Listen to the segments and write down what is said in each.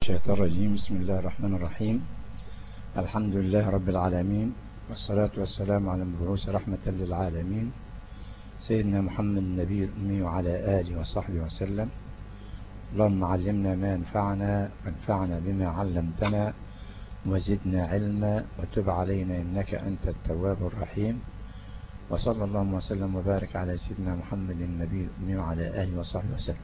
الشيطان الرجيم بسم الله الرحمن الرحيم الحمد لله رب العالمين والصلاة والسلام على المبعوث رحمة للعالمين سيدنا محمد النبي الأمي وعلى آله وصحبه وسلم اللهم علمنا ما ينفعنا وانفعنا بما علمتنا وزدنا علما وتب علينا إنك أنت التواب الرحيم وصلى الله وسلم وبارك على سيدنا محمد النبي الأمي وعلى آله وصحبه وسلم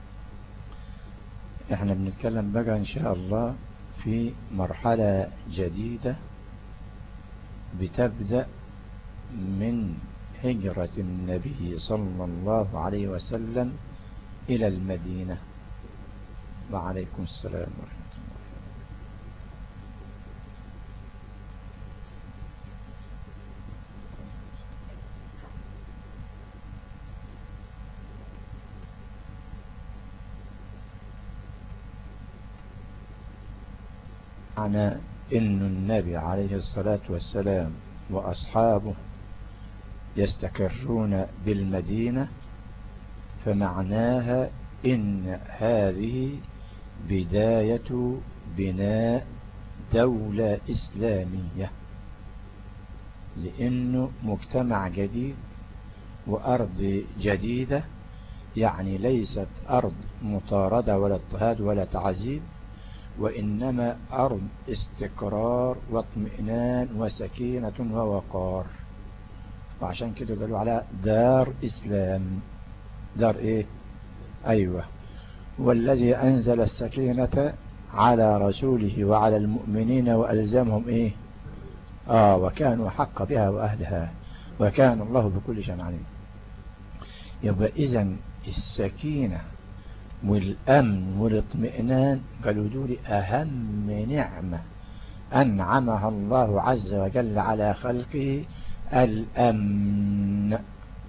احنا بنتكلم بقى ان شاء الله في مرحلة جديدة بتبدأ من هجرة النبي صلى الله عليه وسلم إلى المدينة وعليكم السلام ورحمة معنى إن النبي عليه الصلاة والسلام وأصحابه يستقرون بالمدينة فمعناها إن هذه بداية بناء دولة إسلامية لأنه مجتمع جديد وأرض جديدة يعني ليست أرض مطاردة ولا اضطهاد ولا تعذيب وإنما أرض استقرار واطمئنان وسكينة ووقار وعشان كده قالوا على دار إسلام دار إيه أيوة والذي أنزل السكينة على رسوله وعلى المؤمنين وألزمهم إيه آه وكانوا حق بها وأهلها وكان الله بكل شيء عليم يبقى إذن السكينة والأمن والاطمئنان قالوا دول أهم نعمة أنعمها الله عز وجل على خلقه الأمن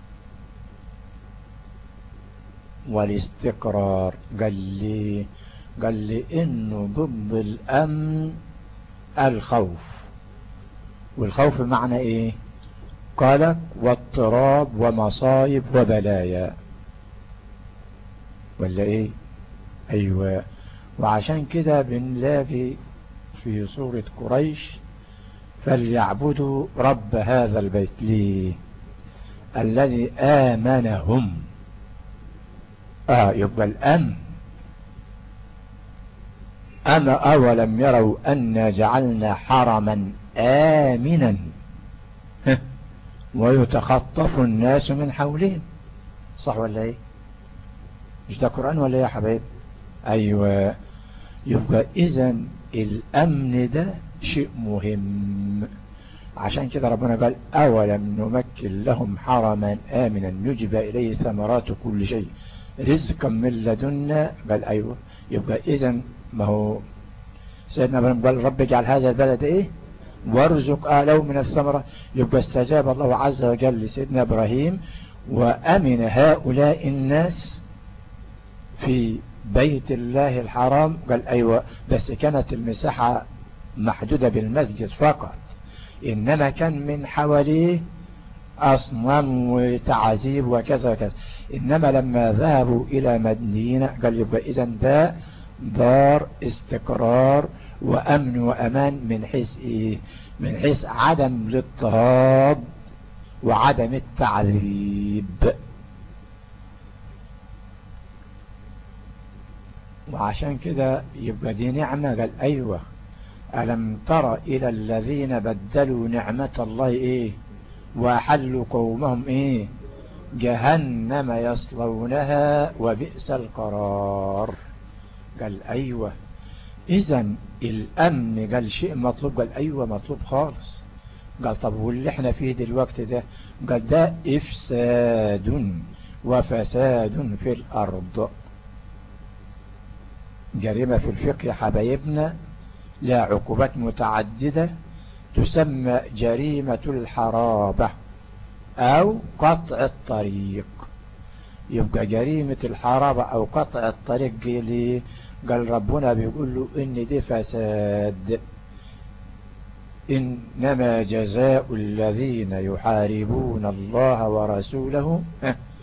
والاستقرار قال لي قال لي إنه ضد الأمن الخوف والخوف معنى إيه قلق واضطراب ومصايب وبلايا ولا ايه ايوه وعشان كده بنلاقي في سورة قريش فليعبدوا رب هذا البيت ليه الذي آمنهم آه يبقى الأمن أما أولم يروا أن جعلنا حرما آمنا ويتخطف الناس من حولهم صح ولا ايه مش ده قرآن ولا يا حبايب ايوه يبقى اذا الامن ده شيء مهم عشان كده ربنا قال اولم نمكن لهم حرما امنا يجبى اليه ثمرات كل شيء رزقا من لدنا قال ايوه يبقى اذا ما هو سيدنا ابراهيم قال رب اجعل هذا البلد ايه وارزق اهله من الثمرة يبقى استجاب الله عز وجل لسيدنا ابراهيم وامن هؤلاء الناس في بيت الله الحرام قال أيوة بس كانت المساحة محدودة بالمسجد فقط إنما كان من حواليه أصنام وتعذيب وكذا وكذا إنما لما ذهبوا إلى مدينة قال يبقى إذا ده دار استقرار وأمن وأمان من حيث إيه من حيث عدم الاضطهاد وعدم التعذيب وعشان كده يبقى دي نعمة قال أيوة ألم تر إلى الذين بدلوا نعمة الله إيه وحلوا قومهم إيه جهنم يصلونها وبئس القرار قال أيوة إذا الأمن قال شيء مطلوب قال أيوة مطلوب خالص قال طب واللي احنا فيه دلوقتي ده قال ده إفساد وفساد في الأرض جريمة في الفقه يا حبايبنا لها عقوبات متعددة تسمى جريمة الحرابة أو قطع الطريق يبقى جريمة الحرابة أو قطع الطريق ليه قال ربنا بيقول له إن دي فساد إنما جزاء الذين يحاربون الله ورسوله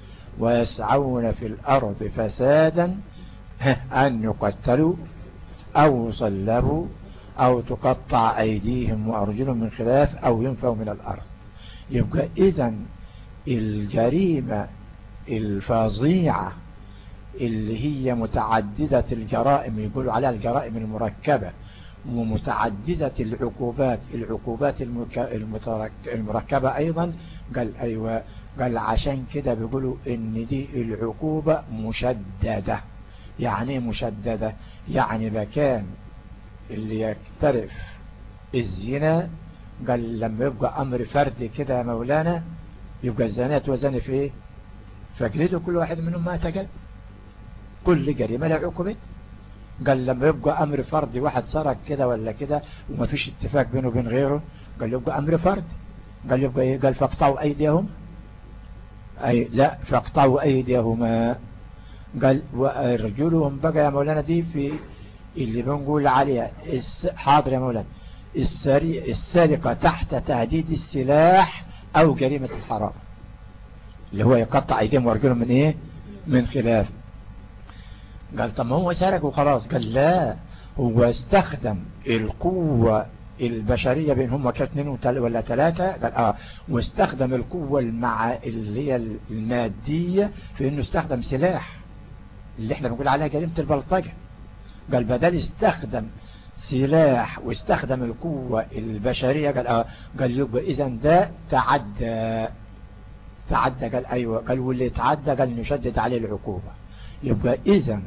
ويسعون في الأرض فسادا أن يقتلوا أو صلبوا أو تقطع أيديهم وأرجلهم من خلاف أو ينفوا من الأرض يبقى إذا الجريمة الفظيعة اللي هي متعددة الجرائم يقولوا عليها الجرائم المركبة ومتعددة العقوبات العقوبات المركبة أيضا قال أيوة قال عشان كده بيقولوا ان دي العقوبة مشددة يعني مشددة يعني مكان اللي يقترف الزنا قال لما يبقى امر فردي كده يا مولانا يبقى الزنات وزن في ايه فاجلدوا كل واحد منهم ما تجل كل جريمة له عقوبة قال لما يبقى امر فردي واحد سرق كده ولا كده وما فيش اتفاق بينه وبين غيره قال يبقى امر فردي قال يبقى ايه قال فاقطعوا ايديهم اي لا فاقطعوا ايديهما قال ورجلهم بقى يا مولانا دي في اللي بنقول عليها حاضر يا مولانا السرقة تحت تهديد السلاح او جريمة الحرام اللي هو يقطع ايديهم وارجلهم من ايه من خلاف قال طب ما هو سرق وخلاص قال لا هو استخدم القوة البشرية بين هم كاثنين ولا ثلاثة قال اه واستخدم القوة المع اللي هي المادية في انه استخدم سلاح اللي احنا بنقول عليها جريمة البلطجة قال بدل استخدم سلاح واستخدم القوة البشرية قال اه قال يبقى اذا ده تعدى تعدى قال ايوه قال واللي تعدى قال نشدد عليه العقوبة يبقى اذا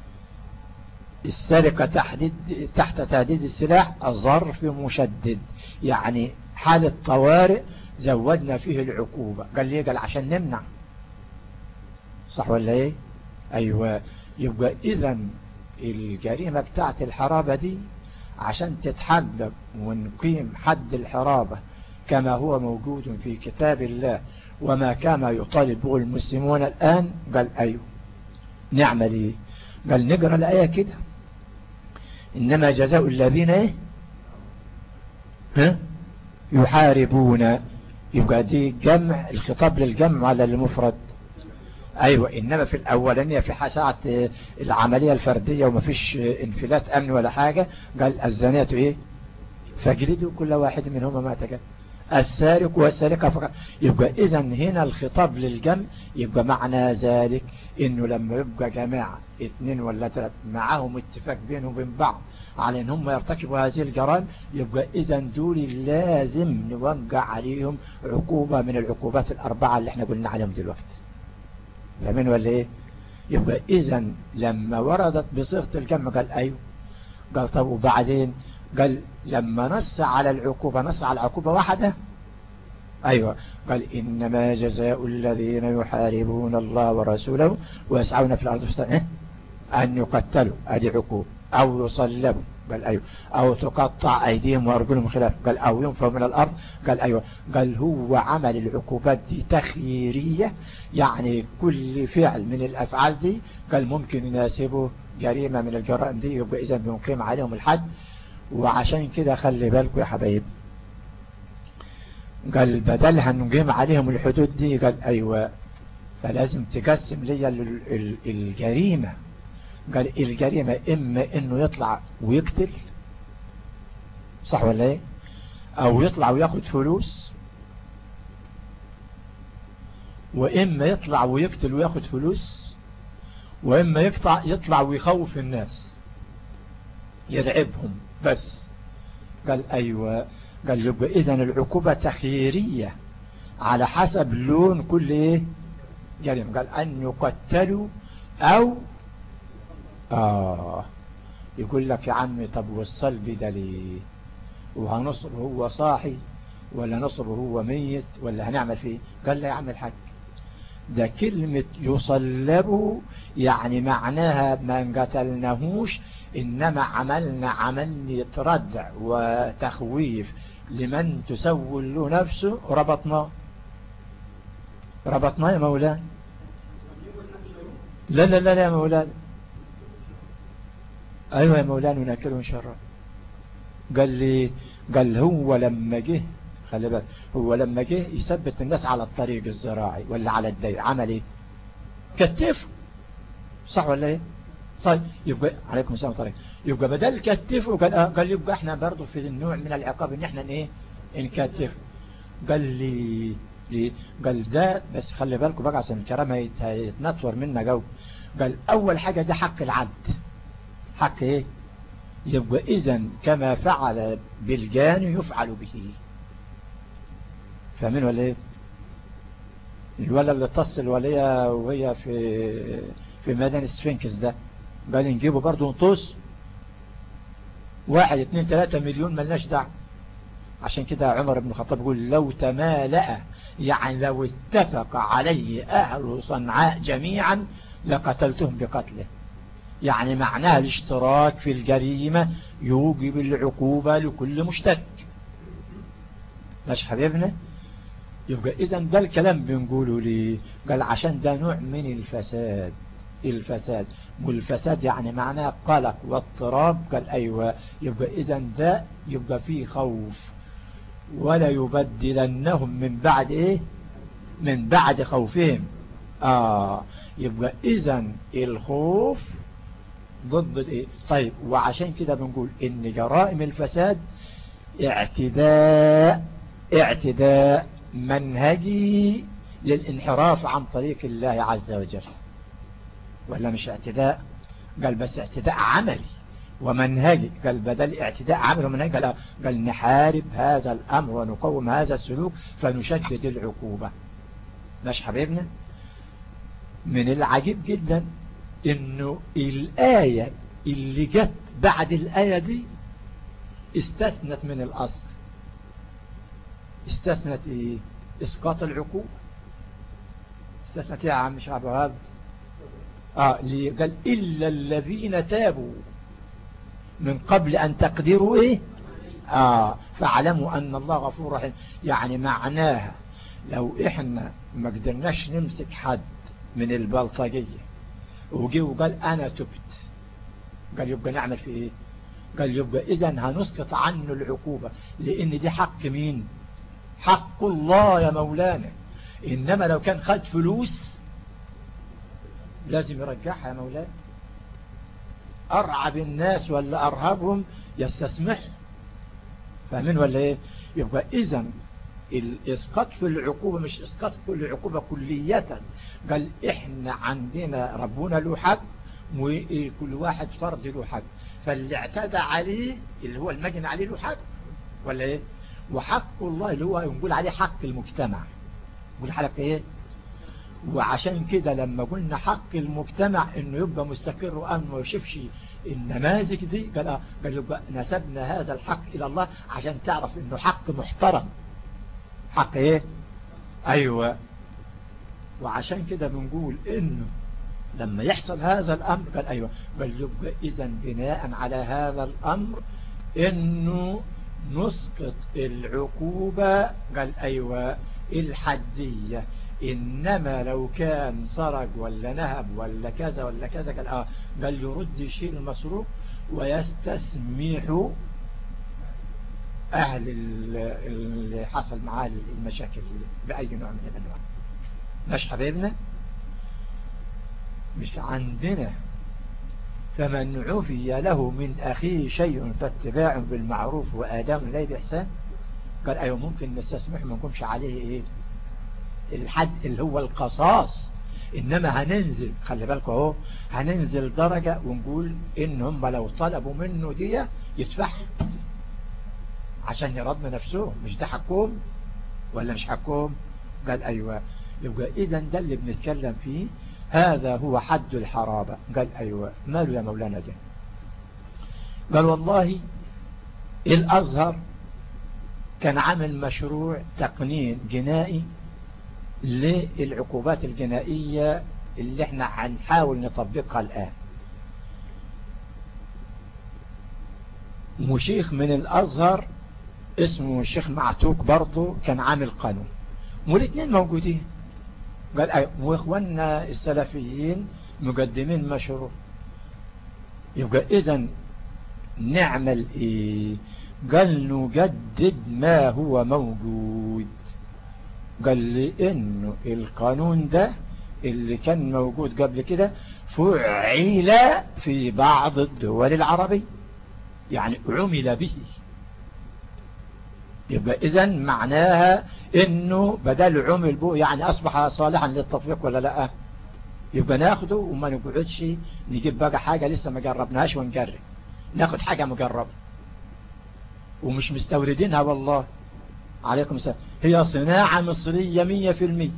السرقة تحديد تحت تهديد السلاح ظرف مشدد يعني حالة طوارئ زودنا فيه العقوبة قال لي قال عشان نمنع صح ولا ايه ايوه يبقى اذا الجريمة بتاعت الحرابة دي عشان تتحدد ونقيم حد الحرابة كما هو موجود في كتاب الله وما كان يطالب به المسلمون الآن قال أيوه نعمل ايه قال نقرأ الآية كده إنما جزاء الذين ايه ها يحاربون يبقى دي جمع الخطاب للجمع على المفرد ايوه انما في الاولانية في ساعة العملية الفردية وما فيش انفلات امن ولا حاجة قال الزانية ايه فاجلدوا كل واحد منهما ما تجد السارق والسارقة فقط يبقى اذا هنا الخطاب للجمع يبقى معنى ذلك انه لما يبقى جماعة اثنين ولا ثلاثة معاهم اتفاق بينهم وبين بعض على ان هم يرتكبوا هذه الجرائم يبقى اذا دول لازم نوقع عليهم عقوبة من العقوبات الاربعة اللي احنا قلنا عليهم دلوقتي فاهمين ولا ايه يبقى اذا لما وردت بصيغة الجمع قال ايوه قال طب وبعدين قال لما نص على العقوبة نص على العقوبة واحدة أيوة قال إنما جزاء الذين يحاربون الله ورسوله ويسعون في الأرض فسنة أن يقتلوا أدي عقوب أو يصلبوا قال أيوة أو تقطع أيديهم وأرجلهم خلاف قال أو ينفوا من الأرض قال أيوة قال هو عمل العقوبات دي تخييرية يعني كل فعل من الأفعال دي قال ممكن يناسبه جريمة من الجرائم دي يبقى إذا بنقيم عليهم الحد وعشان كده خلي بالكم يا حبايب قال بدلها نقيم عليهم الحدود دي قال أيوة فلازم تقسم لي الجريمة قال الجريمة إما إنه يطلع ويقتل صح ولا إيه أو يطلع وياخد فلوس وإما يطلع ويقتل وياخد فلوس وإما يقطع يطلع ويخوف الناس يرعبهم بس قال أيوة قال يبقى إذا العقوبة تخييرية على حسب لون كل إيه جريمة قال أن يقتلوا أو آه يقول لك يا عمي طب والصلب ده ليه وهنصر هو صاحي ولا نصر هو ميت ولا هنعمل فيه قال لا يا عم الحاج ده كلمة يصلبوا يعني معناها ما قتلناهوش إنما عملنا عملية ردع وتخويف لمن تسول له نفسه ربطناه ربطناه يا مولانا لا لا لا لا يا مولانا أيوة يا مولانا وناكله شرا قال لي قال هو لما جه خلي بالك هو لما جه يثبت الناس على الطريق الزراعي ولا على الدير عمل ايه كتفه صح ولا ايه طيب يبقى عليكم السلام طريق يبقى بدل كتفه قال, آه قال يبقى احنا برضه في النوع من العقاب ان احنا ايه نكتف قال لي ليه قال ده بس خلي بالكم بقى عشان الكلام هيتنطور منا جو قال اول حاجة ده حق العبد حق ايه يبقى اذا كما فعل بالجاني يفعل به فاهمين ولا ايه الولد اللي اتصل وليا وهي في في ميدان السفنكس ده قال نجيبه برضه نطوس واحد اتنين تلاتة مليون ملناش دعوه عشان كده عمر بن الخطاب يقول لو تمالأ يعني لو اتفق عليه أهل صنعاء جميعا لقتلتهم بقتله يعني معناها الاشتراك في الجريمة يوجب العقوبة لكل مشترك ماشي حبيبنا يبقى اذا ده الكلام بنقوله ليه قال عشان ده نوع من الفساد الفساد والفساد يعني معناه قلق واضطراب قال ايوه يبقى اذا ده يبقى فيه خوف ولا يبدلنهم من بعد ايه من بعد خوفهم اه يبقى اذا الخوف ضد الايه طيب وعشان كده بنقول ان جرائم الفساد اعتداء اعتداء منهجي للانحراف عن طريق الله عز وجل ولا مش اعتداء قال بس اعتداء عملي ومنهجي قال بدل اعتداء عملي ومنهجي قال, قال نحارب هذا الأمر ونقوم هذا السلوك فنشدد العقوبة مش حبيبنا من العجيب جدا انه الآية اللي جت بعد الآية دي استثنت من الأصل استثنت ايه اسقاط العقوبة استثنت ايه يا عم شعب وهاب اه اللي قال الا الذين تابوا من قبل ان تقدروا ايه اه فاعلموا ان الله غفور رحيم يعني معناها لو احنا ما قدرناش نمسك حد من البلطجية وجي وقال انا تبت قال يبقى نعمل في ايه قال يبقى اذا هنسقط عنه العقوبة لان دي حق مين حق الله يا مولانا إنما لو كان خد فلوس لازم يرجعها يا مولانا أرعب الناس ولا أرهبهم يستسمح فاهمين ولا إيه يبقى إذا الإسقاط في العقوبة مش إسقاط كل عقوبة كلية قال إحنا عندنا ربنا له حق وكل واحد فرد له حق فاللي اعتدى عليه اللي هو المجن عليه له حق ولا إيه وحق الله اللي هو نقول عليه حق المجتمع نقول حلقة ايه وعشان كده لما قلنا حق المجتمع انه يبقى مستقر وامن ما يشوفش النماذج دي قال قال يبقى نسبنا هذا الحق الى الله عشان تعرف انه حق محترم حق ايه ايوه وعشان كده بنقول انه لما يحصل هذا الامر قال ايوه قال يبقى اذا بناء على هذا الامر انه نسقط العقوبة قال أيوة الحدية إنما لو كان سرق ولا نهب ولا كذا ولا كذا قال آه قال يرد الشيء المسروق ويستسمح أهل اللي حصل معاه المشاكل بأي نوع من الأنواع مش حبيبنا مش عندنا فمن عفي له من أخيه شيء فاتباع بالمعروف وآدام إليه بإحسان قال أيوة ممكن نستسمح ما نكونش عليه إيه الحد اللي هو القصاص إنما هننزل خلي بالكم اهو هننزل درجة ونقول إن هم لو طلبوا منه دي يدفع عشان يرضنا نفسهم مش ده حقهم ولا مش حقهم قال أيوة يبقى إذا ده اللي بنتكلم فيه هذا هو حد الحرابة قال أيوة ماله يا مولانا ده قال والله الأزهر كان عامل مشروع تقنين جنائي للعقوبات الجنائية اللي احنا هنحاول نطبقها الآن مشيخ من الأزهر اسمه الشيخ معتوك برضه كان عامل قانون والاثنين موجودين قال أيوة وإخواننا السلفيين مقدمين مشروع يبقى إذا نعمل إيه قال نجدد ما هو موجود قال لي إنه القانون ده اللي كان موجود قبل كده فعل في بعض الدول العربية يعني عمل به يبقى اذا معناها انه بدل عمل به يعني اصبح صالحا للتطبيق ولا لا يبقى ناخده وما نقعدش نجيب بقى حاجة لسه ما جربناهاش ونجرب ناخد حاجة مجربة ومش مستوردينها والله عليكم السلام هي صناعة مصرية مية في المية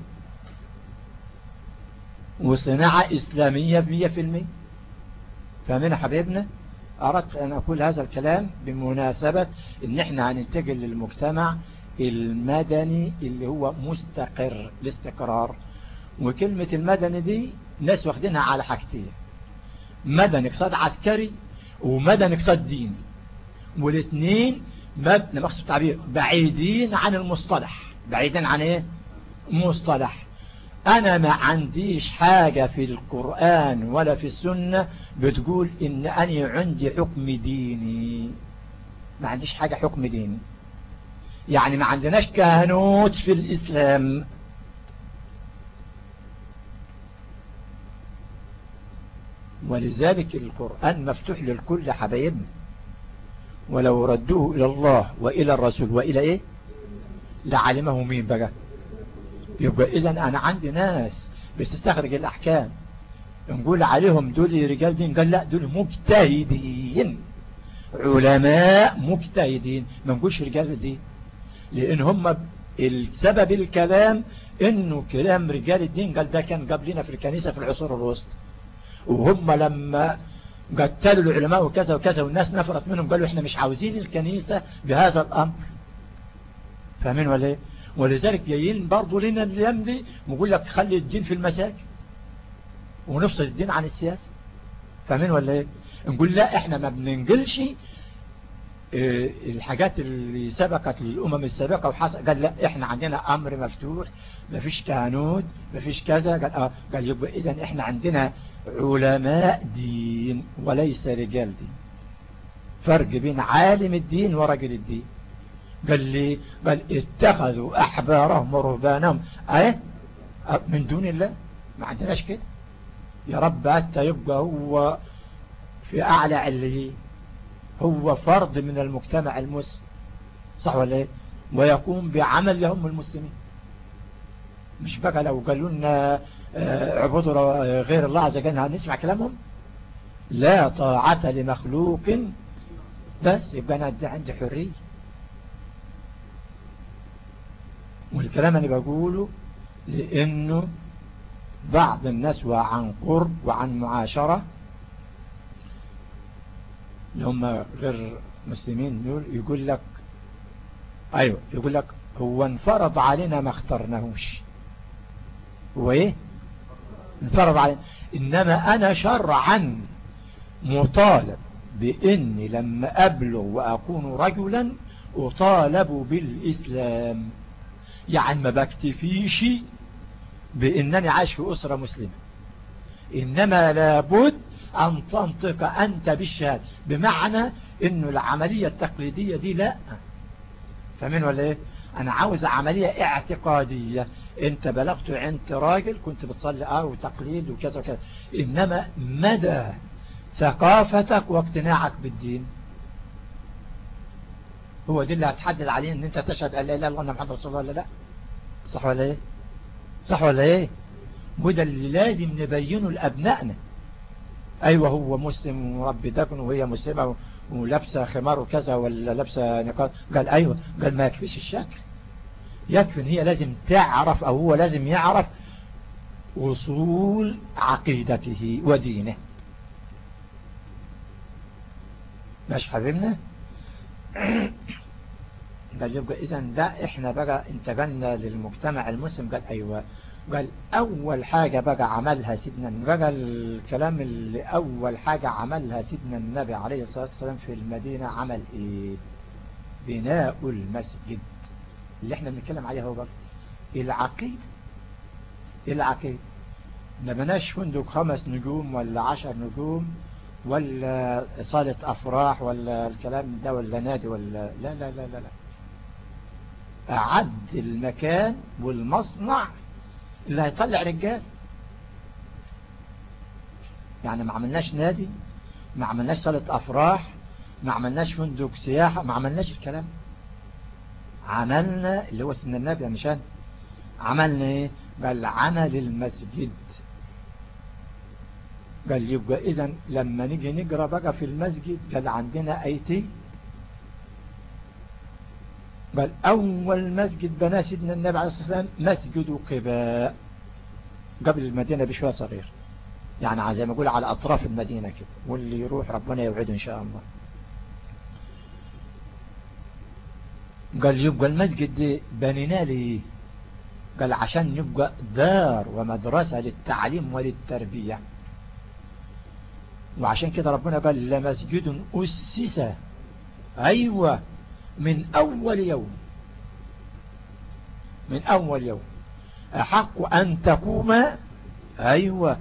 وصناعة إسلامية مية في المية فمن حبيبنا أردت أن أقول هذا الكلام بمناسبة إن إحنا هننتقل للمجتمع المدني اللي هو مستقر الاستقرار وكلمة المدني دي ناس واخدينها على حاجتين مدني اقتصاد عسكري ومدني اقتصاد ديني والاثنين مبنى مقصد التعبير بعيدين عن المصطلح بعيدين عن ايه مصطلح انا ما عنديش حاجة في القرآن ولا في السنة بتقول ان انا عندي حكم ديني ما عنديش حاجة حكم ديني يعني ما عندناش كهنوت في الاسلام ولذلك القرآن مفتوح للكل حبايبنا ولو ردوه إلى الله وإلى الرسول وإلى إيه لعلمه مين بقى يبقى إذا أنا عندي ناس بتستخرج الأحكام نقول عليهم دول رجال دين قال لا دول مجتهدين علماء مجتهدين ما نقولش رجال دين لأن هم السبب الكلام انه كلام رجال الدين قال ده كان قبلنا في الكنيسة في العصور الوسطى وهم لما قتلوا العلماء وكذا وكذا والناس نفرت منهم قالوا احنا مش عاوزين الكنيسة بهذا الامر فاهمين ولا ايه ولذلك جايين برضو لنا الايام دي ويقول لك خلي الدين في المساجد ونفصل الدين عن السياسة فاهمين ولا ايه نقول لا احنا ما بننقلش اه الحاجات اللي سبقت للأمم السابقة وحصل قال لا احنا عندنا امر مفتوح مفيش كهنوت مفيش كذا قال اه قال يبقى اذا احنا عندنا علماء دين وليس رجال دين فرق بين عالم الدين ورجل الدين قال لي قال اتخذوا احبارهم ورهبانهم ايه من دون الله ما عندناش كده يا رب حتى يبقى هو في اعلى عليه هو فرد من المجتمع المسلم صح ولا ايه ويقوم بعمل لهم المسلمين مش بقى لو قالوا لنا عبدوا غير الله عز وجل هنسمع كلامهم لا طاعة لمخلوق بس يبقى أنا عندي حرية والكلام أنا بقوله لأنه بعض الناس وعن قرب وعن معاشرة اللي هم غير مسلمين دول يقول لك أيوة يقول لك هو انفرض علينا ما اخترناهوش هو ايه انفرض علينا انما انا شرعا مطالب باني لما ابلغ واكون رجلا اطالب بالاسلام يعني ما بكتفيش بانني عايش في اسرة مسلمة انما لابد ان تنطق انت بالشهادة بمعنى انه العملية التقليدية دي لا فمن ولا ايه انا عاوز عملية اعتقادية انت بلغت عند راجل كنت بتصلي اه وتقليد وكذا وكذا انما مدى ثقافتك واقتناعك بالدين هو دي اللي هتحدد عليه ان انت تشهد ان لا اله الا الله محمد رسول الله ولا لا صح ولا ايه صح ولا ايه وده اللي لازم نبينه لابنائنا ايوه هو مسلم وربي دقن وهي مسلمة ولابسة خمار وكذا ولا لابسة نقاط قال ايوه قال ما يكفيش الشكل يكفي ان هي لازم تعرف او هو لازم يعرف وصول عقيدته ودينه ماشي حبيبنا قال يبقى اذا ده احنا بقى انتقلنا للمجتمع المسلم قال ايوه قال اول حاجة بقى عملها سيدنا بقى الكلام اللي اول حاجة عملها سيدنا النبي عليه الصلاة والسلام في المدينة عمل ايه بناء المسجد اللي احنا بنتكلم عليها هو برضه العقيدة العقيدة ما بناش فندق خمس نجوم ولا عشر نجوم ولا صالة افراح ولا الكلام ده ولا نادي ولا لا لا لا لا, لا. اعد المكان والمصنع اللي هيطلع رجال يعني ما عملناش نادي ما عملناش صالة افراح ما عملناش فندق سياحة ما عملناش الكلام عملنا اللي هو سن النبي يا مشان عملنا ايه قال عمل المسجد قال يبقى اذا لما نيجي نقرا بقى في المسجد قال عندنا ايتين قال اول مسجد بنى سيدنا النبي عليه الصلاه والسلام مسجد قباء قبل المدينه بشويه صغير يعني زي ما اقول على اطراف المدينه كده واللي يروح ربنا يوعده ان شاء الله قال يبقى المسجد دي بنينا ليه قال عشان يبقى دار ومدرسة للتعليم وللتربية وعشان كده ربنا قال لمسجد أسس أيوة من أول يوم من أول يوم أحق أن تقوم أيوة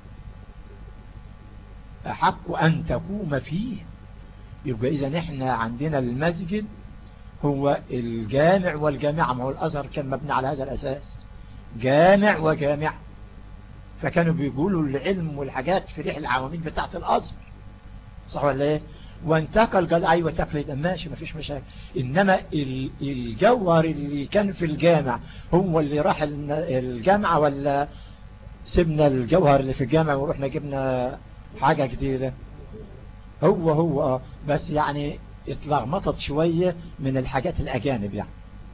أحق أن تقوم فيه يبقى إذا نحن عندنا المسجد هو الجامع والجامعة ما هو الأزهر كان مبني على هذا الأساس جامع وجامع فكانوا بيقولوا العلم والحاجات في ريح العواميد بتاعت الأزهر صح ولا ايه وانتقل قال ايوه تقليد ماشي ما فيش مشاكل انما الجوهر اللي كان في الجامع هو اللي راح الجامعة ولا سيبنا الجوهر اللي في الجامع ورحنا جبنا حاجة جديدة هو هو اه بس يعني اتلغمطت شوية من الحاجات الأجانب يعني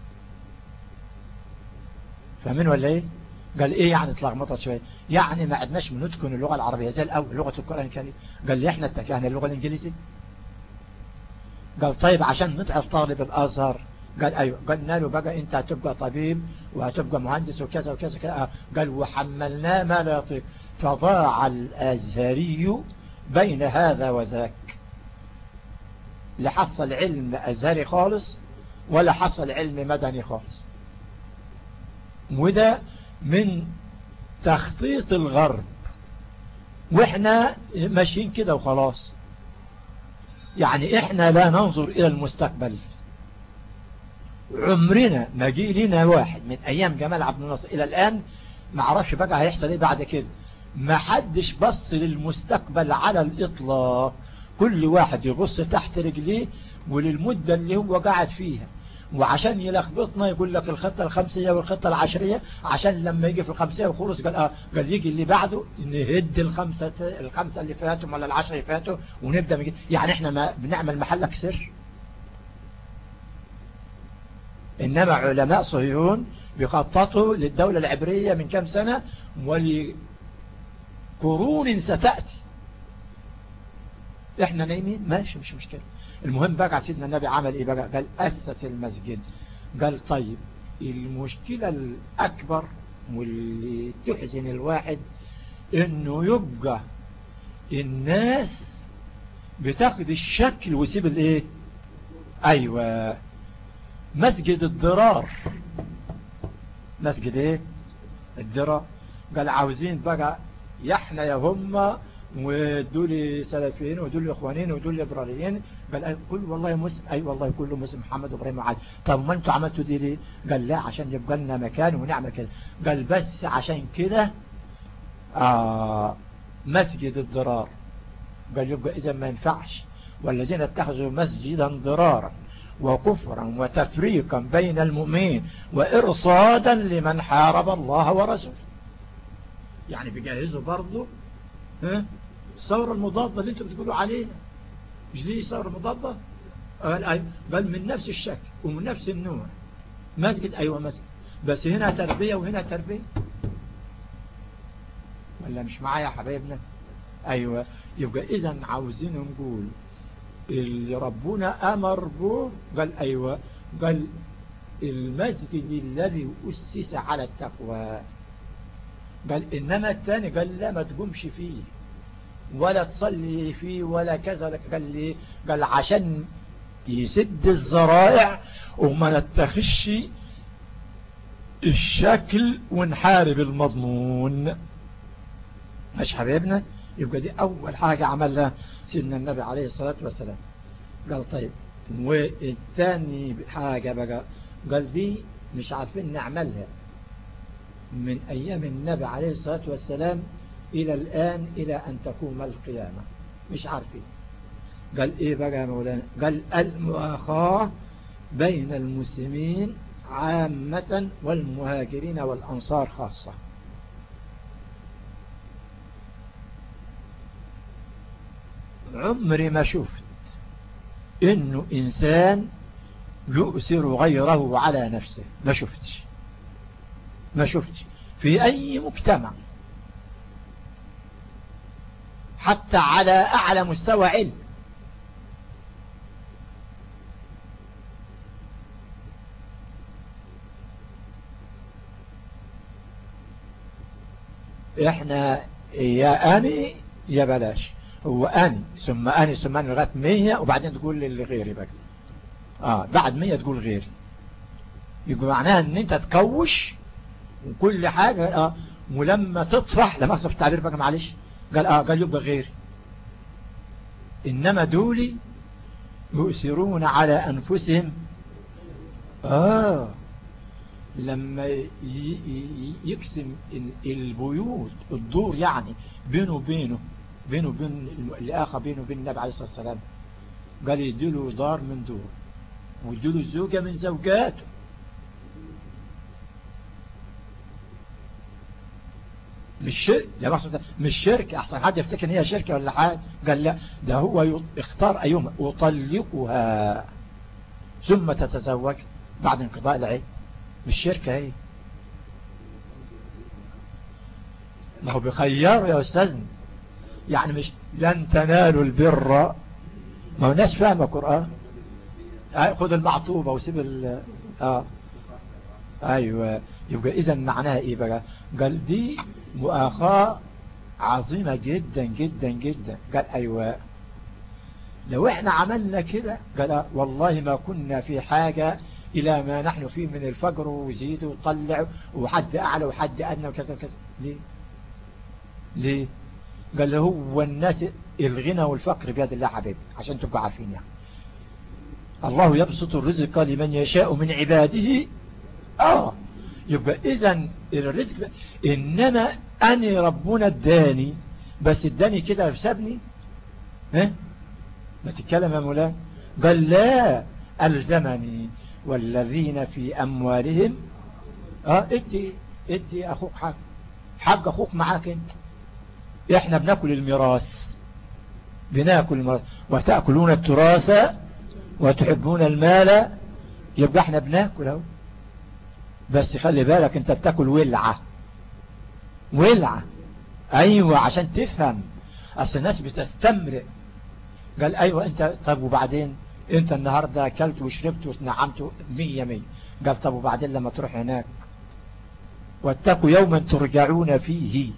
فاهمين ولا ايه قال ايه يعني اتلغمطت شوية يعني ما عدناش بنتقن اللغة العربية زي الأول لغة القرآن الكريم قال لي احنا اتجهنا اللغة الإنجليزية قال طيب عشان نتعب طالب الأزهر قال ايوه قلنا له بقى انت هتبقى طبيب وهتبقى مهندس وكذا وكذا كذا قال وحملناه ما لا يطيق فضاع الأزهري بين هذا وذاك لحصل علم أزهري خالص ولا حصل علم مدني خالص وده من تخطيط الغرب واحنا ماشيين كده وخلاص يعني احنا لا ننظر الى المستقبل عمرنا ما جي لنا واحد من ايام جمال عبد الناصر الى الان ما عرفش بقى هيحصل ايه بعد كده ما حدش بص للمستقبل على الاطلاق كل واحد يبص تحت رجليه وللمدة اللي هو قاعد فيها وعشان يلخبطنا يقول لك الخطة الخمسية والخطة العشرية عشان لما يجي في الخمسية وخلص قال اه قال يجي اللي بعده نهد الخمسة الخمسة اللي فاتوا ولا العشرة اللي فاتوا ونبدأ مجي. يعني احنا ما بنعمل محلك سر انما علماء صهيون بيخططوا للدولة العبرية من كم سنة ولقرون ستأتي احنا نايمين ماشي مش مشكلة المهم بقى سيدنا النبي عمل ايه بقى قال اسس المسجد قال طيب المشكلة الاكبر واللي تحزن الواحد انه يبقى الناس بتاخد الشكل ويسيب الايه ايوه مسجد الضرار مسجد ايه الضرار قال عاوزين بقى يحنا يا هم ودول سلفيين ودول اخوانيين ودول ابراريين قال كل والله مسلم اي والله كله مسلم محمد وابراهيم وعاد طب ما انتوا عملتوا دي ليه قال لا عشان يبقى لنا مكان ونعمل كده قال بس عشان كده آه مسجد الضرار قال يبقى اذا ما ينفعش والذين اتخذوا مسجدا ضرارا وكفرا وتفريقا بين المؤمنين وإرصادا لمن حارب الله ورسوله يعني بيجهزوا برضه ها الثورة المضادة اللي انتوا بتقولوا عليها مش دي ثورة مضادة قال بل من نفس الشكل ومن نفس النوع مسجد ايوه مسجد بس هنا تربية وهنا تربية ولا مش معايا يا حبايبنا ايوه يبقى اذا عاوزين نقول اللي ربنا امر به قال ايوه قال المسجد الذي اسس على التقوى قال إنما الثاني قال لا ما تقومش فيه ولا تصلي فيه ولا كذا قال لي قال عشان يسد الذرائع وما نتخش الشكل ونحارب المضمون مش حبيبنا يبقى دي أول حاجة عملها سيدنا النبي عليه الصلاة والسلام قال طيب والثاني حاجة بقى قال دي مش عارفين نعملها من أيام النبي عليه الصلاة والسلام إلى الآن إلى أن تقوم القيامة مش عارفين قال إيه بقى يا مولانا قال المؤاخاة بين المسلمين عامة والمهاجرين والأنصار خاصة عمري ما شفت انه انسان يؤثر غيره على نفسه ما شفتش ما شفتش في اي مجتمع حتى على اعلى مستوى علم احنا يا اني يا بلاش هو اني ثم اني ثم اني لغايه 100 وبعدين تقول للي غيري بقى اه بعد 100 تقول غيري يبقى معناها ان انت تكوش وكل حاجة اه ولما تطفح لما اصف التعبير بقى معلش قال اه قال يبقى غيري انما دولي يؤثرون على انفسهم اه لما يقسم البيوت الدور يعني بينه وبينه بينه وبين الآخر بينه وبين النبي عليه الصلاة والسلام قال يديله دار من دور ويديله زوجة من زوجاته مش شرك ده مش شرك احسن حد يفتكر ان هي شركه ولا حاجه قال لا ده هو اختار ايهما اطلقها ثم تتزوج بعد انقضاء العيد مش شركه هي ما هو بيخير يا استاذ يعني مش لن تنالوا البر ما هو الناس فاهمه قران خد المعطوبه وسيب ال اه ايوه يبقى اذا معناها ايه بقى قال دي مؤاخاة عظيمة جدا جدا جدا قال ايوه لو احنا عملنا كده قال والله ما كنا في حاجة الى ما نحن فيه من الفقر وزيد وطلع وحد اعلى وحد ادنى وكذا وكذا ليه ليه قال له هو الناس الغنى والفقر بيد الله حبيبي عشان تبقوا عارفين يعني الله يبسط الرزق لمن يشاء من عباده اه يبقى اذا الرزق انما اني ربنا اداني بس اداني كده سابني ها ما تتكلم يا مولانا قال لا الزمني والذين في اموالهم اه ادي ادي اخوك حق حق اخوك معاك انت احنا بناكل الميراث بناكل الميراث وتأكلون التراث وتحبون المال يبقى احنا بناكل اهو بس خلي بالك انت بتاكل ولعة ولعة ايوه عشان تفهم اصل الناس بتستمرئ قال ايوه انت طب وبعدين انت النهاردة اكلت وشربت وتنعمت مية مية قال طب وبعدين لما تروح هناك واتقوا يوما ترجعون فيه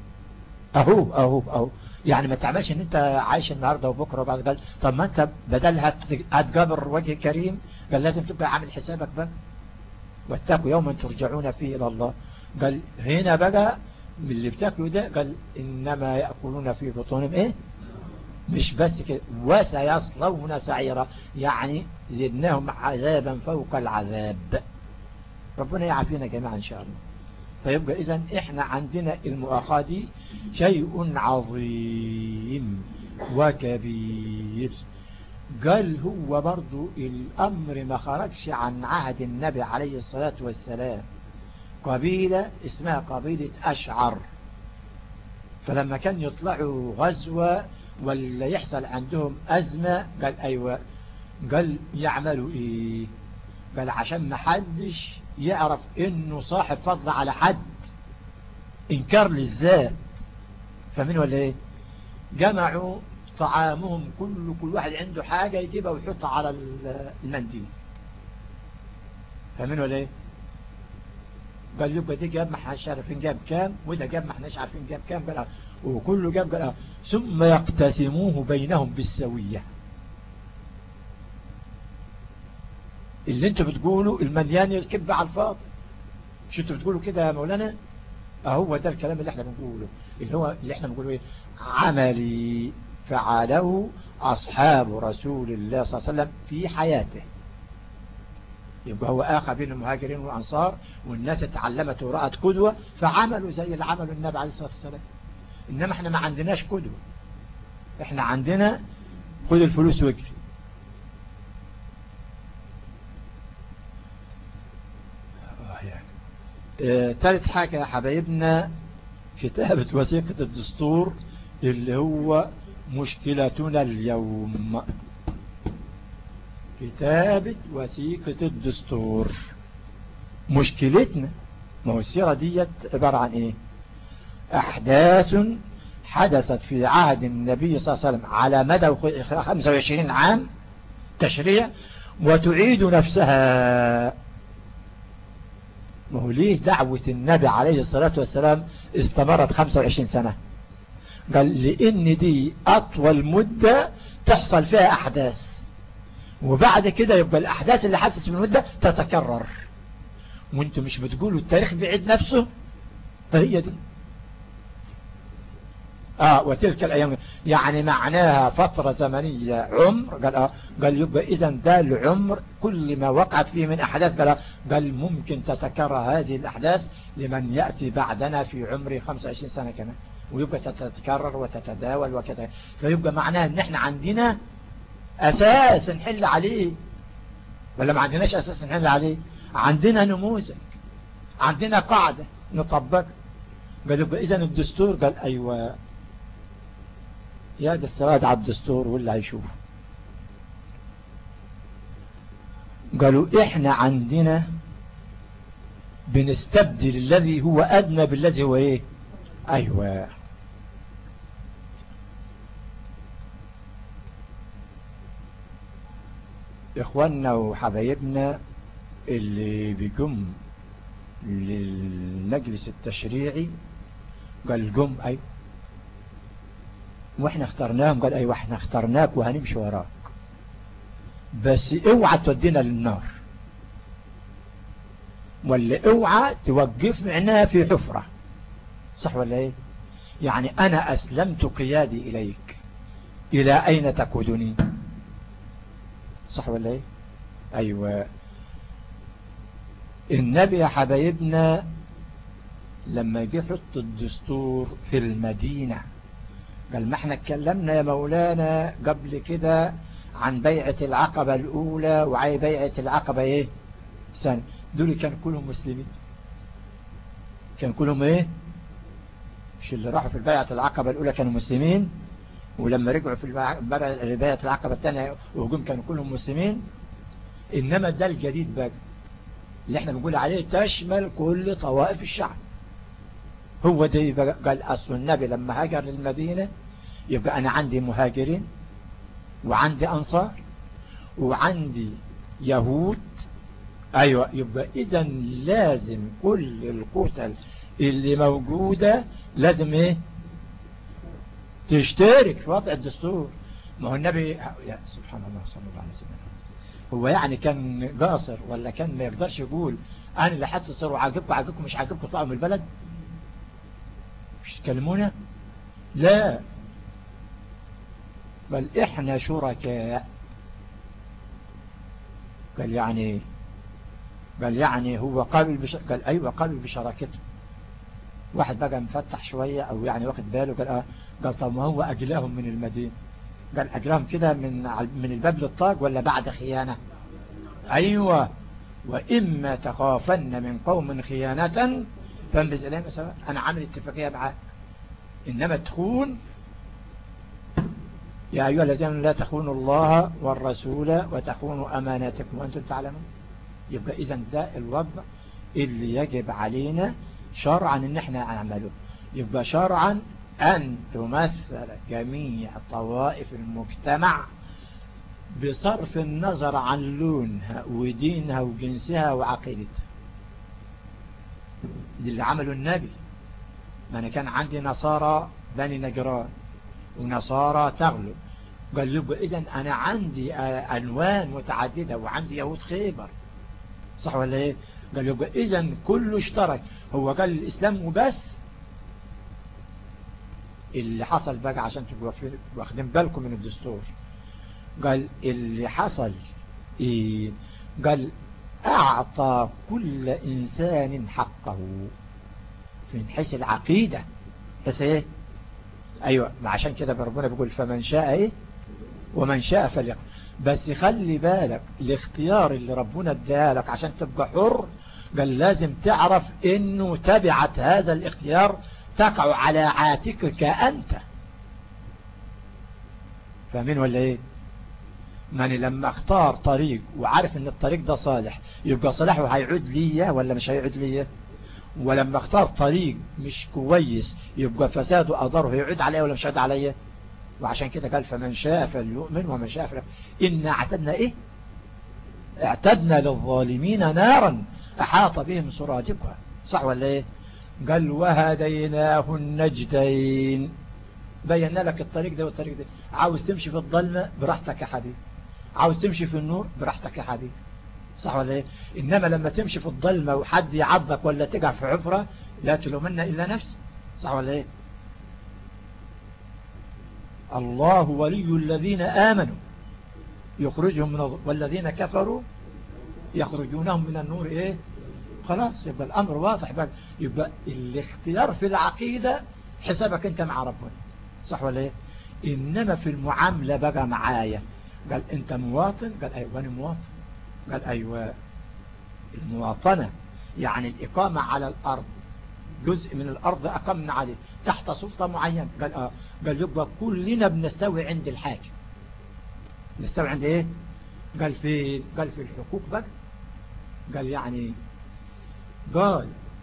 اهو اهو اهو يعني ما تعملش ان انت عايش النهاردة وبكرة وبعد قال طب ما انت بدل هتجبر وجه كريم قال لازم تبقى عامل حسابك بقى واتقوا يوما ترجعون فيه إلى الله قال هنا بقى من اللي بتاكلوا ده قال إنما يأكلون في بطونهم إيه مش بس كده وسيصلون سعيرا يعني زدناهم عذابا فوق العذاب ربنا يعافينا جميعا إن شاء الله فيبقى إذا إحنا عندنا المؤاخاة دي شيء عظيم وكبير قال هو برضو الأمر ما خرجش عن عهد النبي عليه الصلاة والسلام قبيلة اسمها قبيلة أشعر فلما كان يطلعوا غزوة ولا يحصل عندهم أزمة قال أيوة قال يعملوا إيه قال عشان ما حدش يعرف إنه صاحب فضل على حد إنكار للذات فمن ولا إيه جمعوا طعامهم كل كل واحد عنده حاجة يجيبها ويحطها على المنديل فاهمين ولا ايه قال يبقى دي جاب ما احناش عارفين جاب كام وده جاب ما احناش عارفين جاب كام قال وكله جاب قال ثم يقتسموه بينهم بالسوية اللي انتوا بتقولوا المليان الكب على الفاضي شو انتوا بتقولوا كده يا مولانا اهو ده الكلام اللي احنا بنقوله اللي هو اللي احنا بنقوله ايه عملي فعله أصحاب رسول الله صلى الله عليه وسلم في حياته يبقى هو آخى بين المهاجرين والأنصار والناس اتعلمت ورأت قدوة فعملوا زي اللي عملوا النبي عليه الصلاة والسلام انما احنا ما عندناش قدوة احنا عندنا خد الفلوس واجري اه ثالث حاجة يا حبايبنا كتابة وثيقة الدستور اللي هو مشكلتنا اليوم كتابة وثيقة الدستور مشكلتنا ما هو السيرة ديت عبارة عن ايه احداث حدثت في عهد النبي صلى الله عليه وسلم على مدى 25 عام تشريع وتعيد نفسها ما هو ليه دعوة النبي عليه الصلاة والسلام استمرت 25 سنة قال لان دي اطول مدة تحصل فيها احداث وبعد كده يبقى الاحداث اللي حدثت في المدة تتكرر وانتم مش بتقولوا التاريخ بيعيد نفسه فهي دي اه وتلك الايام يعني معناها فترة زمنية عمر قال اه قال يبقى اذا ده العمر كل ما وقعت فيه من احداث قال قال ممكن تتكرر هذه الاحداث لمن يأتي بعدنا في عمر 25 سنة كمان ويبقى تتكرر وتتداول وكذا فيبقى معناها ان احنا عندنا اساس نحل عليه ولا ما عندناش اساس نحل عليه عندنا نموذج عندنا قاعدة نطبقها قال يبقى اذا الدستور قال ايوه يا ده السواد على الدستور واللي هيشوفه قالوا احنا عندنا بنستبدل الذي هو ادنى بالذي هو ايه ايوه اخواننا وحبايبنا اللي بيجم للمجلس التشريعي قال جم ايوه واحنا اخترناهم قال ايوه احنا اخترناك وهنمشي وراك بس اوعى تودينا للنار ولا اوعى توقف معناها في حفرة صح ولا ايه يعني انا اسلمت قيادي اليك الى اين تقودني صح ولا ايه ايوه النبي يا حبايبنا لما جه يحط الدستور في المدينة قال ما احنا اتكلمنا يا مولانا قبل كده عن بيعة العقبة الاولى وعي بيعة العقبة ايه سنة دول كانوا كلهم مسلمين كانوا كلهم ايه مش اللي راحوا في بيعة العقبة الاولى كانوا مسلمين ولما رجعوا في بيعة العقبة الثانية وهجوم كانوا كلهم مسلمين انما ده الجديد بقى اللي احنا بنقول عليه تشمل كل طوائف الشعب هو ده قال أصل النبي لما هاجر للمدينة يبقى أنا عندي مهاجرين وعندي أنصار وعندي يهود أيوة يبقى إذا لازم كل القتل اللي موجودة لازم إيه تشترك في وضع الدستور ما هو النبي يا سبحان الله صلى الله عليه وسلم هو يعني كان قاصر ولا كان ما يقدرش يقول انا اللي حتى تصيروا عاجبكم عاجبكم مش عاجبكم طلعوا من البلد مش تكلمونا لا بل احنا شركاء قال يعني قال يعني هو قابل بش... قال ايوه قابل بشراكته واحد بقى مفتح شوية او يعني واخد باله قال اه قال طب ما هو اجلاهم من المدينة قال اجلاهم كده من من الباب للطاق ولا بعد خيانة ايوه واما تخافن من قوم خيانة فانبذ اليهم سواء انا عامل اتفاقية معاك انما تخون يا ايها الذين لا تخونوا الله والرسول وتخونوا اماناتكم وانتم تعلمون يبقى اذا ده الوضع اللي يجب علينا شرعا ان احنا نعمله يبقى شرعا ان تمثل جميع طوائف المجتمع بصرف النظر عن لونها ودينها وجنسها وعقيدتها دي اللي عمله النبي ما انا كان عندي نصارى بني نجران ونصارى تغلب قال له اذا انا عندي انوان متعددة وعندي يهود خيبر صح ولا ايه قال له اذا كله اشترك هو قال الاسلام وبس اللي حصل بقى عشان تبقوا واخدين بالكم من الدستور قال اللي حصل ايه قال اعطى كل انسان حقه من حيث العقيدة بس ايه ايوه عشان كده ربنا بيقول فمن شاء ايه ومن شاء فليقل بس خلي بالك الاختيار اللي ربنا ادالك عشان تبقى حر قال لازم تعرف انه تبعت هذا الاختيار تقع على عاتقك انت فاهمين ولا ايه يعني لما اختار طريق وعارف ان الطريق ده صالح يبقى صلاحه هيعود لي ولا مش هيعود لي ولما اختار طريق مش كويس يبقى فساده اضره يعود عليه ولا مش هيعود عليه وعشان كده قال فمن شاء فليؤمن ومن شاء فليؤمن إن اعتدنا إيه اعتدنا للظالمين نارا أحاط بهم سرادقها صح ولا إيه قال وهديناه النجدين بينا لك الطريق ده والطريق ده عاوز تمشي في الظلمة براحتك يا حبيبي عاوز تمشي في النور براحتك يا حبيبي صح ولا ايه انما لما تمشي في الظلمة وحد يعضك ولا تقع في عفرة لا تلومن الا نفسك صح ولا ايه الله ولي الذين آمنوا يخرجهم من والذين كفروا يخرجونهم من النور ايه خلاص يبقى الامر واضح بقى يبقى الاختيار في العقيدة حسابك انت مع ربنا صح ولا ايه انما في المعاملة بقى معايا قال انت مواطن قال ايوه انا مواطن قال ايوه المواطنة يعني الاقامة على الارض جزء من الارض اقمنا عليه تحت سلطة معينة قال اه قال يبقى كلنا بنستوي عند الحاكم نستوي عند ايه قال في قال في الحقوق بقى قال يعني قال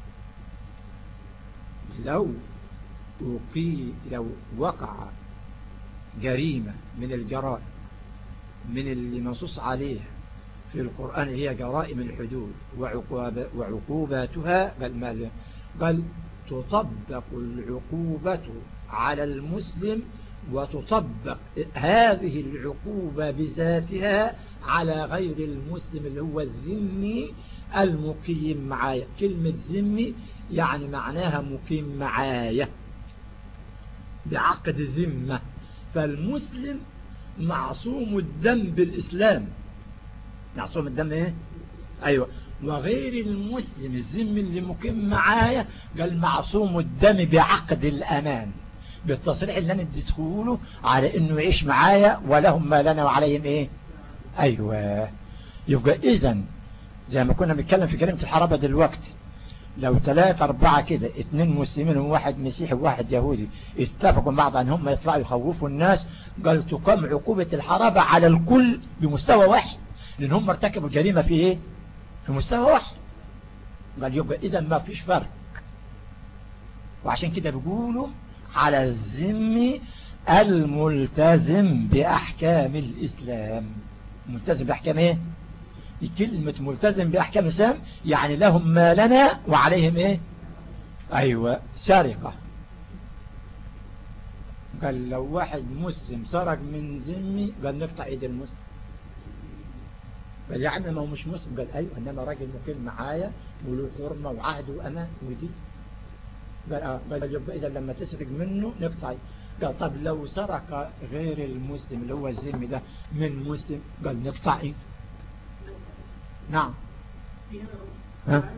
لو وقي لو وقع جريمة من الجرائم من اللي منصوص عليها في القرآن هي جرائم الحدود وعقوباتها قال, قال تطبق العقوبة على المسلم وتطبق هذه العقوبة بذاتها على غير المسلم اللي هو الذمي المقيم معايا كلمة ذمي يعني معناها مقيم معايا بعقد ذمة فالمسلم معصوم الدم بالإسلام معصوم الدم ايه ايوه وغير المسلم الذمي اللي مقيم معايا قال معصوم الدم بعقد الأمان بالتصريح اللي انا اديته له على انه يعيش معايا ولهم ما لنا وعليهم ايه ايوه يبقى اذا زي ما كنا بنتكلم في كلمة الحرابة دلوقتي لو ثلاثة أربعة كده اثنين مسلمين وواحد مسيحي وواحد يهودي اتفقوا بعض أن هم يطلعوا يخوفوا الناس قال تقام عقوبة الحرابة على الكل بمستوى واحد لأن هم ارتكبوا جريمة في ايه في مستوى واحد قال يبقى إذا ما فيش فرق وعشان كده بيقولوا على الذم الملتزم بأحكام الإسلام ملتزم بأحكام ايه كلمة ملتزم بأحكام الإسلام يعني لهم ما لنا وعليهم ايه ايوه سرقة قال لو واحد مسلم سرق من ذمي قال نقطع ايد المسلم قال يا عم ما هو مش مسلم قال ايوه انما راجل مقيم معايا وله حرمة وعهد وامان ودي قال اه قال يبقى اذا لما تسرق منه نقطع قال طب لو سرق غير المسلم اللي هو الذمي ده من مسلم قال نقطع ايه نعم ها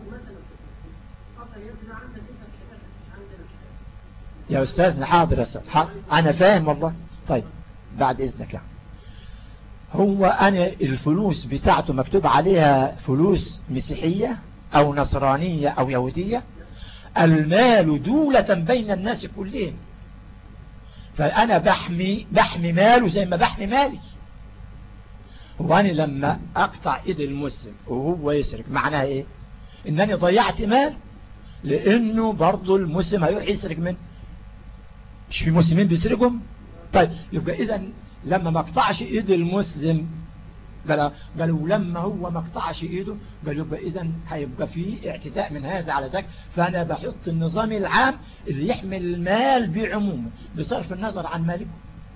يا أستاذ حاضر حاضر أنا فاهم والله طيب بعد إذنك يعني هو أنا الفلوس بتاعته مكتوب عليها فلوس مسيحية أو نصرانية أو يهودية المال دولة بين الناس كلهم فأنا بحمي بحمي ماله زي ما بحمي مالي وأنا لما أقطع إيد المسلم وهو يسرق معناها إيه إنني ضيعت مال لأنه برضو المسلم هيروح يسرق منه مش في مسلمين بيسرقهم طيب يبقى إذا لما ما اقطعش إيد المسلم قال قالوا لما هو ما اقطعش ايده قال يبقى اذا هيبقى في اعتداء من هذا على ذاك فانا بحط النظام العام اللي يحمل المال بعمومه بصرف النظر عن مالكه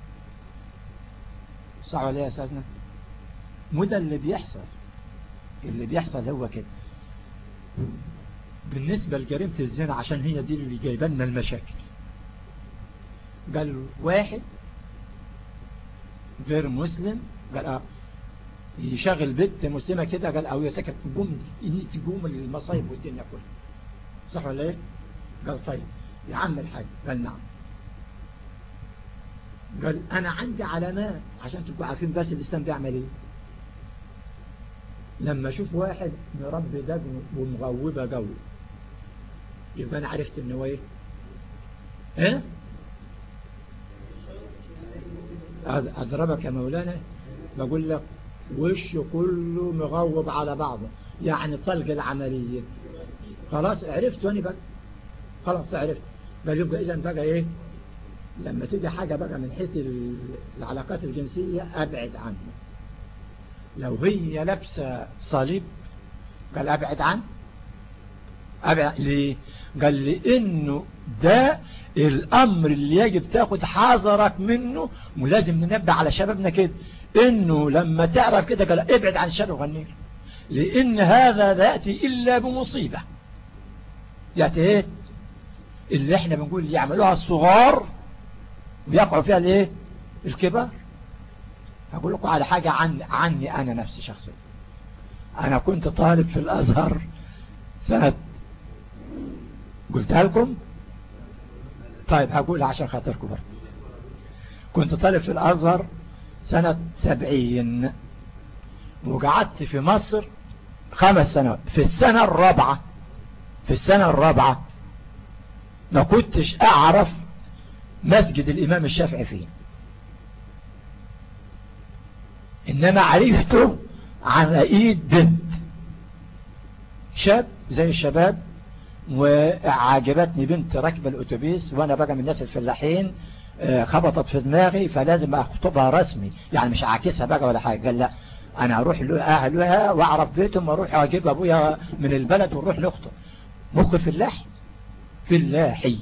صح ولا يا استاذنا مو ده اللي بيحصل اللي بيحصل هو كده بالنسبة لجريمة الزنا عشان هي دي اللي جايبه لنا المشاكل قال واحد غير مسلم قال اه يشغل بنت مسلمة كده قال او يرتكب جم تقوم المصايب والدنيا كلها صح ولا ايه قال طيب يا عم الحاج قال نعم قال انا عندي علامات عشان تبقوا عارفين بس الاسلام بيعمل ايه لما اشوف واحد مربي دجن ومغوبة قوي يبقى انا عرفت ان هو ايه ايه اضربك يا مولانا بقول لك وشه كله مغوب على بعضه يعني طلق العملية خلاص عرفت وانا بقى خلاص عرفت بل يبقى اذا بقى ايه لما تيجي حاجة بقى من حيث العلاقات الجنسية ابعد عنه لو هي لابسة صليب قال ابعد عنه أبعد ليه قال لانه ده الامر اللي يجب تاخد حذرك منه ولازم ننبه على شبابنا كده انه لما تعرف كده قال ابعد عن الشر وغنير لان هذا لا يأتي الا بمصيبة يأتي ايه اللي احنا بنقول يعملوها الصغار ويقعوا فيها الايه الكبار هقول لكم على حاجة عن عني انا نفسي شخصيا انا كنت طالب في الازهر سنة قلتها لكم طيب هقولها عشان خاطركم برضه كنت طالب في الازهر سنة سبعين وقعدت في مصر خمس سنوات في السنة الرابعة في السنة الرابعة ما كنتش اعرف مسجد الامام الشافعي فين انما عرفته عن ايد بنت شاب زي الشباب وعجبتني بنت راكبه الاتوبيس وانا بقى من الناس الفلاحين خبطت في دماغي فلازم اخطبها رسمي يعني مش عاكسها بقى ولا حاجة قال لا انا اروح لاهلها واعرف بيتهم واروح اجيب ابويا من البلد ونروح نخطب مخ فلاحي فلاحي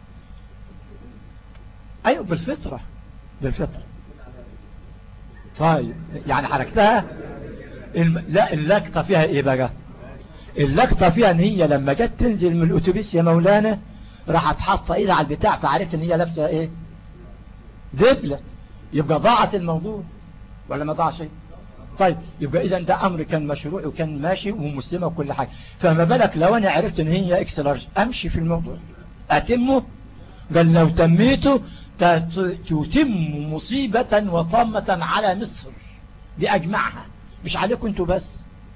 ايوه بالفطرة بالفطرة طيب يعني حركتها الم... لا اللقطة فيها ايه بقى اللقطة فيها ان هي لما جت تنزل من الاتوبيس يا مولانا راحت حاطه ايدها على البتاع فعرفت ان هي لابسه ايه دبلة يبقى ضاعت الموضوع ولا ما ضاعش طيب يبقى اذا ده امر كان مشروع وكان ماشي ومسلمة وكل حاجة فما بالك لو انا عرفت ان هي اكس لارج امشي في الموضوع اتمه قال لو تميته تتم مصيبة وطامة على مصر بأجمعها مش عليكم انتوا بس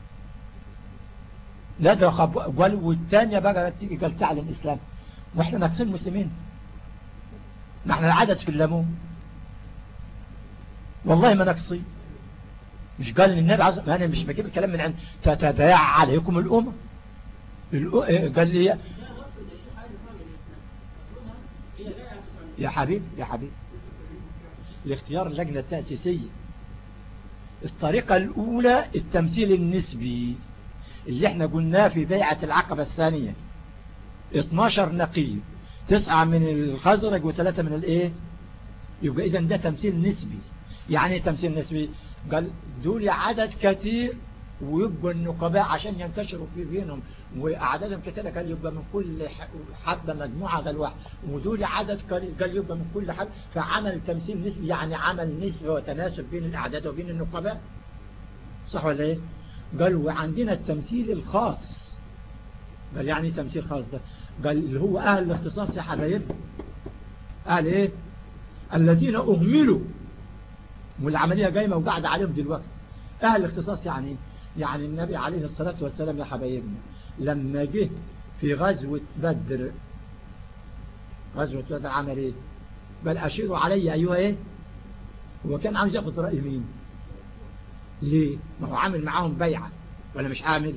لا ده قال والثانية بقى تيجي قال تعلن الإسلام واحنا ناقصين مسلمين ما احنا العدد في الليمون والله ما ناقصين مش قال للنبي عز ما انا مش بجيب الكلام من عند تتداعى عليكم الأمة قال لي يا حبيب يا حبيب لاختيار اللجنة التأسيسية الطريقة الأولى التمثيل النسبي اللي احنا قلناه في بيعة العقبة الثانية 12 نقيب تسعة من الخزرج وثلاثة من الايه يبقى اذا ده تمثيل نسبي يعني ايه تمثيل نسبي قال دول عدد كثير ويبقى النقباء عشان ينتشروا في بينهم وأعدادهم كتيرة قال يبقى من كل حبة مجموعة قال واحد ودول عدد قال يبقى من كل حبة فعمل تمثيل نسبي يعني عمل نسبة وتناسب بين الأعداد وبين النقباء صح ولا ايه قال وعندنا التمثيل الخاص قال يعني تمثيل خاص ده قال اللي هو أهل الاختصاص يا حبايب أهل ايه الذين أهملوا والعملية جايمة وقاعدة عليهم دلوقتي أهل الاختصاص يعني يعني النبي عليه الصلاة والسلام يا حبايبنا لما جه في غزوة بدر غزوة بدر عمل ايه قال أشيروا علي أيها ايه هو كان عاوز ياخد رأي مين ليه ما هو عامل معاهم بيعة ولا مش عامل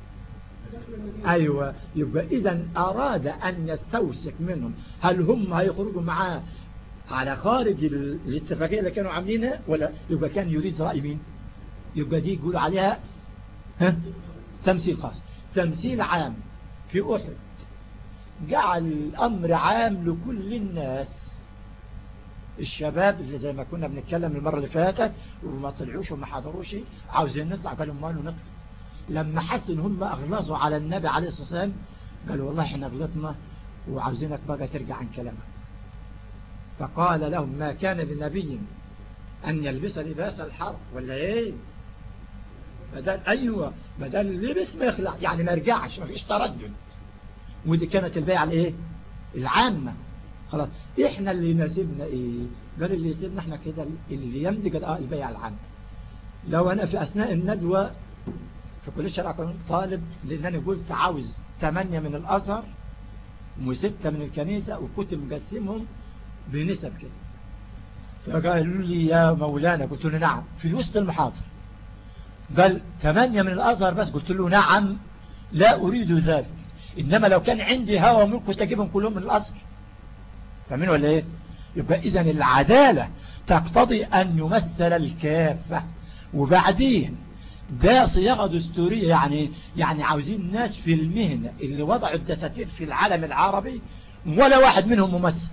أيوة يبقى إذا أراد أن يستوثق منهم هل هم هيخرجوا معاه على خارج الاتفاقية اللي كانوا عاملينها ولا يبقى كان يريد رأي مين يبقى دي يقول عليها ها تمثيل خاص تمثيل عام في أحد جعل الأمر عام لكل الناس الشباب اللي زي ما كنا بنتكلم المرة اللي فاتت وما طلعوش وما حضروش عاوزين نطلع قالوا مالوا نطلع لما حس ان هم اغلظوا على النبي عليه الصلاة والسلام قالوا والله احنا غلطنا وعاوزينك بقى ترجع عن كلامك فقال لهم ما كان لنبي أن يلبس لباس الحرب ولا ايه بدل أيوة بدل لبس ما يخلع يعني ما يرجعش ما فيش تردد ودي كانت البيعة الايه العامة خلاص احنا اللي يناسبنا ايه قال اللي يناسبنا احنا كده اللي يملك اه البيع العام لو انا في اثناء الندوة في كل الشرع كنت طالب لان انا قلت عاوز ثمانية من الازهر وستة من الكنيسة وكنت مقسمهم بنسب كده فقالوا لي يا مولانا قلت له نعم في وسط المحاضر قال ثمانية من الازهر بس قلت له نعم لا اريد ذلك انما لو كان عندي هوا وملك كنت اجيبهم كلهم من الازهر فاهمين ولا ايه يبقى اذا العدالة تقتضي ان يمثل الكافة وبعدين ده صياغة دستورية يعني يعني عاوزين الناس في المهنة اللي وضعوا الدساتير في العالم العربي ولا واحد منهم ممثل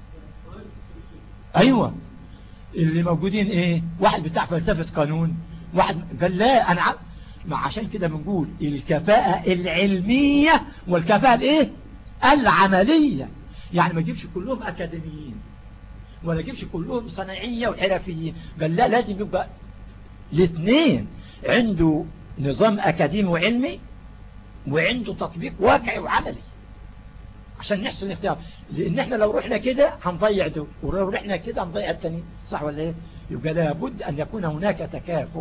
ايوه اللي موجودين ايه واحد بتاع فلسفة قانون واحد قال لا انا عارف ما عشان كده بنقول الكفاءة العلمية والكفاءة الايه العملية يعني ما تجيبش كلهم اكاديميين ولا تجيبش كلهم صناعية وحرفيين قال لا لازم يبقى الاثنين عنده نظام اكاديمي وعلمي وعنده تطبيق واقعي وعملي عشان نحسن الاختيار لان احنا لو رحنا كده هنضيع دول ولو رحنا كده هنضيع التاني صح ولا ايه يبقى لابد ان يكون هناك تكافؤ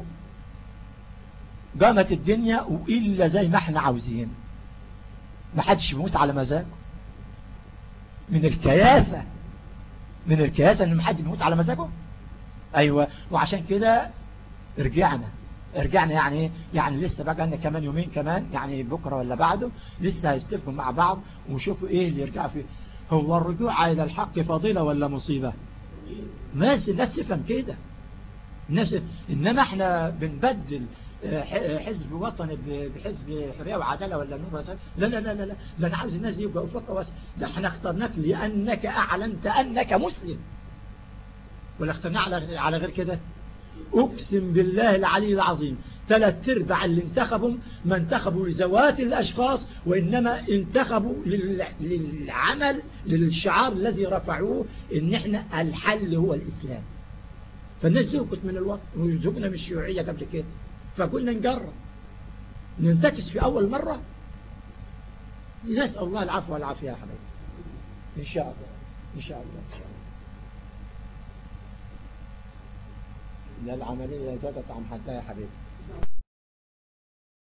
قامت الدنيا وإلا زي ما احنا عاوزين ما حدش يموت على مزاجه من الكياسة من الكياسة ان ما حد يموت على مزاجه ايوه وعشان كده رجعنا رجعنا يعني يعني لسه بقى لنا كمان يومين كمان يعني بكرة ولا بعده لسه هيتفقوا مع بعض وشوفوا ايه اللي يرجعوا فيه هو الرجوع الى الحق فضيلة ولا مصيبة ناس الناس تفهم كده الناس انما احنا بنبدل حزب وطني بحزب حرية وعدالة ولا نور ولا لا لا لا لا لا لا انا عاوز الناس يبقوا فوق واسع ده احنا اخترناك لانك اعلنت انك مسلم ولا اخترنا على على غير كده اقسم بالله العلي العظيم ثلاث ارباع اللي انتخبوا ما انتخبوا لذوات الاشخاص وانما انتخبوا للعمل للشعار الذي رفعوه ان احنا الحل هو الاسلام فالناس زهقت من الوطن وزهقنا من الشيوعية قبل كده فقلنا نجرب ننتكس في أول مرة نسأل الله العفو والعافية يا حبيبي إن شاء الله إن شاء الله إن شاء الله لا العملية زادت عن حدها يا حبيبي